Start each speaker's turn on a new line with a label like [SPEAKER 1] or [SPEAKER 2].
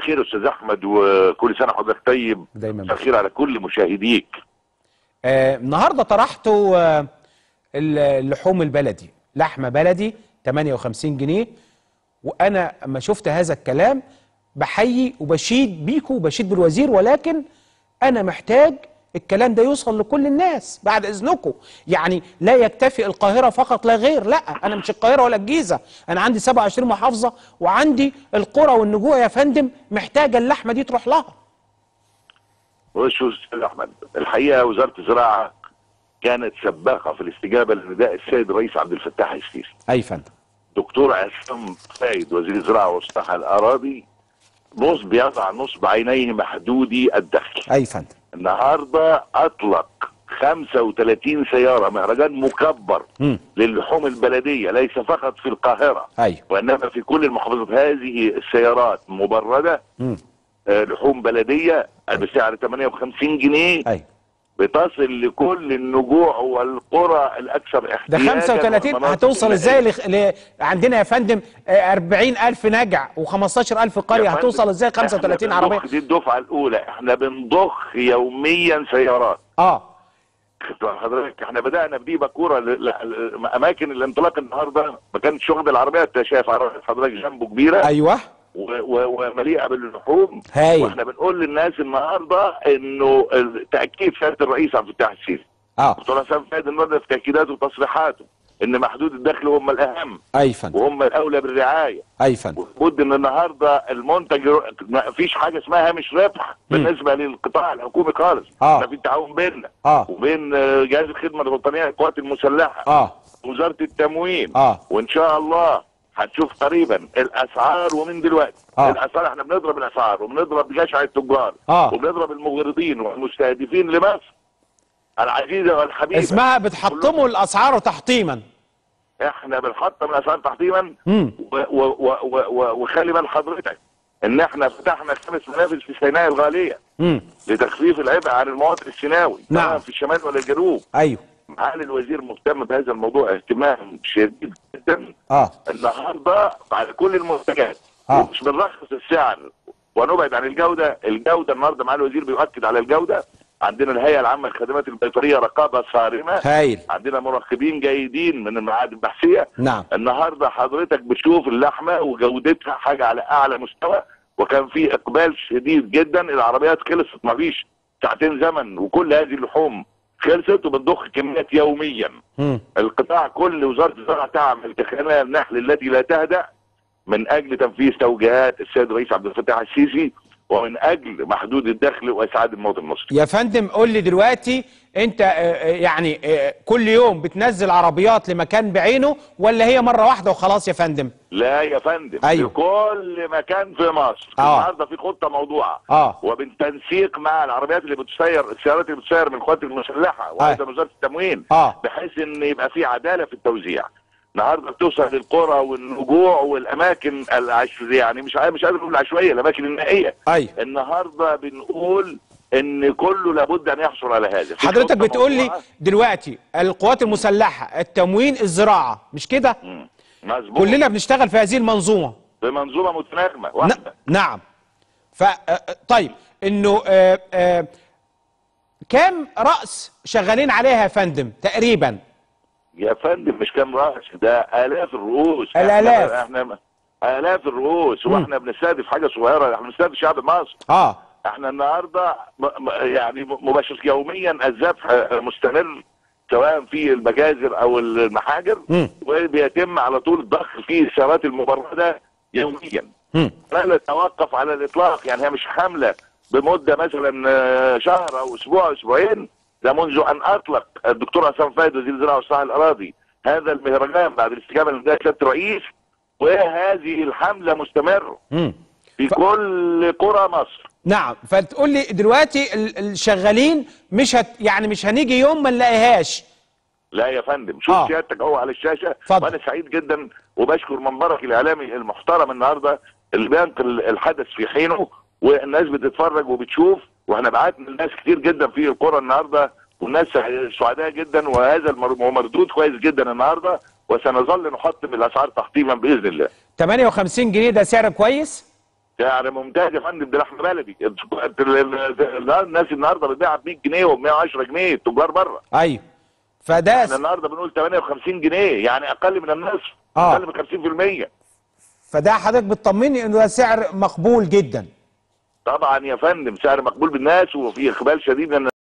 [SPEAKER 1] خير استاذ احمد وكل سنه وحضرتك طيب
[SPEAKER 2] دايما
[SPEAKER 1] مساء الخير على كل مشاهديك
[SPEAKER 2] آه النهارده طرحتوا آه اللحوم البلدي لحمه بلدي 58 جنيه وانا اما شفت هذا الكلام بحيي وبشيد بيكوا وبشيد بالوزير ولكن انا محتاج الكلام ده يوصل لكل الناس بعد اذنكم يعني لا يكتفي القاهره فقط لا غير لا انا مش القاهره ولا الجيزه انا عندي 27 محافظه وعندي القرى والنجوع يا فندم محتاجه اللحمه دي تروح لها
[SPEAKER 1] بص يا استاذ احمد الحقيقه وزاره الزراعه كانت سباقه في الاستجابه لنداء السيد الرئيس عبد الفتاح السيسي
[SPEAKER 2] اي فندم
[SPEAKER 1] دكتور عصام سيد وزير الزراعه واصلاح الاراضي نصب يضع نصب عينيه محدودي الدخل
[SPEAKER 2] اي فندم
[SPEAKER 1] النهارده اطلق 35 سياره مهرجان مكبر
[SPEAKER 2] مم.
[SPEAKER 1] للحوم البلديه ليس فقط في القاهره
[SPEAKER 2] ايوه
[SPEAKER 1] وانما في كل المحافظات هذه السيارات مبرده
[SPEAKER 2] مم.
[SPEAKER 1] آه، لحوم بلديه بسعر 58 جنيه
[SPEAKER 2] ايوه
[SPEAKER 1] بتصل لكل النجوع والقرى الاكثر
[SPEAKER 2] ده
[SPEAKER 1] احتياجا
[SPEAKER 2] 35
[SPEAKER 1] والمناطق
[SPEAKER 2] هتوصل ازاي
[SPEAKER 1] النائية.
[SPEAKER 2] لخ... ل... عندنا يا فندم آه، 40000 نجع و15000 قريه
[SPEAKER 1] يا فندم،
[SPEAKER 2] هتوصل ازاي 35
[SPEAKER 1] إحنا
[SPEAKER 2] عربيه
[SPEAKER 1] بنضخ دي الدفعه الاولى احنا بنضخ يوميا سيارات
[SPEAKER 2] اه
[SPEAKER 1] خدت بال حضرتك احنا بدانا بدي بكوره ل- ل- اماكن الانطلاق النهارده ما كانتش واخده العربيه انت شايف عربية حضرتك جنبه كبيره
[SPEAKER 2] ايوه
[SPEAKER 1] و- و- ومليئه باللحوم
[SPEAKER 2] هايل.
[SPEAKER 1] واحنا بنقول للناس النهارده انه ال- تاكيد سياده الرئيس عبد الفتاح السيسي
[SPEAKER 2] اه
[SPEAKER 1] دكتور حسام فايد النهارده في تاكيداته وتصريحاته ان محدود الدخل هم الاهم
[SPEAKER 2] اي فندم
[SPEAKER 1] وهم الاولى بالرعايه
[SPEAKER 2] اي فندم
[SPEAKER 1] وبد ان النهارده المنتج يرو- ما فيش حاجه اسمها هامش ربح بالنسبه للقطاع الحكومي خالص
[SPEAKER 2] آه.
[SPEAKER 1] احنا في تعاون بيننا
[SPEAKER 2] آه.
[SPEAKER 1] وبين آه، جهاز الخدمه الوطنيه للقوات المسلحه
[SPEAKER 2] اه
[SPEAKER 1] وزاره التموين
[SPEAKER 2] آه.
[SPEAKER 1] وان شاء الله هتشوف قريبا الاسعار ومن دلوقتي
[SPEAKER 2] آه.
[SPEAKER 1] الاسعار احنا بنضرب الاسعار وبنضرب جشع التجار
[SPEAKER 2] آه.
[SPEAKER 1] وبنضرب المغرضين والمستهدفين لمصر العزيزه والحبيبه
[SPEAKER 2] اسمها بتحطموا الاسعار تحطيما
[SPEAKER 1] احنا بنحطم الاسعار تحطيما
[SPEAKER 2] مم.
[SPEAKER 1] و- و- و- و- و- وخلي بال حضرتك ان احنا فتحنا خمس منافذ في سيناء الغاليه
[SPEAKER 2] امم
[SPEAKER 1] لتخفيف العبء عن المواطن السيناوي
[SPEAKER 2] نعم.
[SPEAKER 1] سواء في الشمال ولا الجنوب
[SPEAKER 2] ايوه
[SPEAKER 1] معالي الوزير مهتم بهذا الموضوع اهتمام شديد جدا
[SPEAKER 2] اه
[SPEAKER 1] النهارده على كل المنتجات
[SPEAKER 2] آه.
[SPEAKER 1] مش بنرخص السعر ونبعد عن الجوده الجوده النهارده معالي الوزير بيؤكد على الجوده عندنا الهيئه العامه للخدمات البيطريه رقابه صارمه
[SPEAKER 2] هايل
[SPEAKER 1] عندنا مراقبين جيدين من المعاهد البحثيه
[SPEAKER 2] نعم
[SPEAKER 1] النهارده حضرتك بتشوف اللحمه وجودتها حاجه على اعلى مستوى وكان في اقبال شديد جدا العربيات خلصت ما فيش ساعتين زمن وكل هذه اللحوم خلصت وبتضخ كميات يوميا
[SPEAKER 2] مم.
[SPEAKER 1] القطاع كل وزاره الزراعه تعمل كخلايا النحل التي لا تهدأ من اجل تنفيذ توجيهات السيد الرئيس عبد الفتاح السيسي ومن اجل محدود الدخل واسعاد المواطن المصري
[SPEAKER 2] يا فندم قول لي دلوقتي انت آه، آه، يعني آه، كل يوم بتنزل عربيات لمكان بعينه ولا هي مره واحده وخلاص يا فندم
[SPEAKER 1] لا يا فندم
[SPEAKER 2] أيوه.
[SPEAKER 1] في كل مكان في مصر
[SPEAKER 2] آه.
[SPEAKER 1] النهارده في خطه موضوعه
[SPEAKER 2] اه
[SPEAKER 1] وبالتنسيق مع العربيات اللي بتسير السيارات اللي بتسير من القوات المسلحه وايضا وزاره التموين
[SPEAKER 2] اه
[SPEAKER 1] بحيث ان يبقى في عداله في التوزيع النهارده بتوصل للقرى والنجوع والاماكن العشوائيه يعني مش عارف- مش قادر اقول العشوائيه الاماكن النائيه
[SPEAKER 2] ايوه
[SPEAKER 1] النهارده بنقول ان كله لابد ان يحصل على هذا في
[SPEAKER 2] حضرتك
[SPEAKER 1] خطة
[SPEAKER 2] بتقول لي
[SPEAKER 1] موضوعة.
[SPEAKER 2] دلوقتي القوات المسلحه التموين الزراعه مش كده
[SPEAKER 1] مم. مظبوط
[SPEAKER 2] كلنا بنشتغل في هذه المنظومه
[SPEAKER 1] بمنظومه متناغمه
[SPEAKER 2] ن-
[SPEAKER 1] واحده
[SPEAKER 2] نعم ف آه، طيب انه آه، آه، كام راس شغالين عليها يا فندم تقريبا
[SPEAKER 1] يا فندم مش كام راس ده الاف الرؤوس
[SPEAKER 2] الآلاف.
[SPEAKER 1] احنا, احنا الاف الرؤوس واحنا بنستهدف حاجه صغيره احنا بنستهدف شعب مصر
[SPEAKER 2] اه
[SPEAKER 1] احنا النهارده م- م- يعني مباشر يوميا الذبح مستمر سواء في المجازر او المحاجر
[SPEAKER 2] مم.
[SPEAKER 1] وبيتم على طول الضخ في السيارات المبرده يوميا
[SPEAKER 2] مم.
[SPEAKER 1] لا نتوقف على الاطلاق يعني هي مش حمله بمده مثلا آه، شهر او اسبوع أو اسبوعين ده منذ ان اطلق الدكتور حسام فايد وزير الزراعه واصلاح الاراضي هذا المهرجان بعد الاستجابه لنداء سياده الرئيس وهذه الحمله مستمره
[SPEAKER 2] مم.
[SPEAKER 1] في
[SPEAKER 2] ف-
[SPEAKER 1] كل قرى مصر
[SPEAKER 2] نعم فتقول لي دلوقتي ال- الشغالين مش هت يعني مش هنيجي يوم ما نلاقيهاش
[SPEAKER 1] لا يا فندم شوف
[SPEAKER 2] آه.
[SPEAKER 1] سيادتك اهو على الشاشه
[SPEAKER 2] اتفضل.
[SPEAKER 1] وانا سعيد جدا وبشكر منبرك الاعلامي المحترم النهارده اللي بينقل الحدث في حينه والناس بتتفرج وبتشوف واحنا بعتنا الناس كتير جدا في القرى النهارده والناس سعداء جدا وهذا المر- مردود كويس جدا النهارده وسنظل نحطم الاسعار تحطيما باذن الله
[SPEAKER 2] 58 جنيه ده سعر كويس
[SPEAKER 1] سعر ممتاز يا فندم ده لحمه بلدي ال- ال- ال- الناس النهارده بتبيعها ب 100 جنيه و 110 جنيه التجار بره
[SPEAKER 2] ايوه فده
[SPEAKER 1] احنا النهارده بنقول 58 جنيه يعني اقل من النصف
[SPEAKER 2] آه.
[SPEAKER 1] اقل من 50%
[SPEAKER 2] فده حضرتك بتطمني انه ده سعر مقبول جدا
[SPEAKER 1] طبعا يا فندم سعر مقبول بالناس وفي اقبال شديد من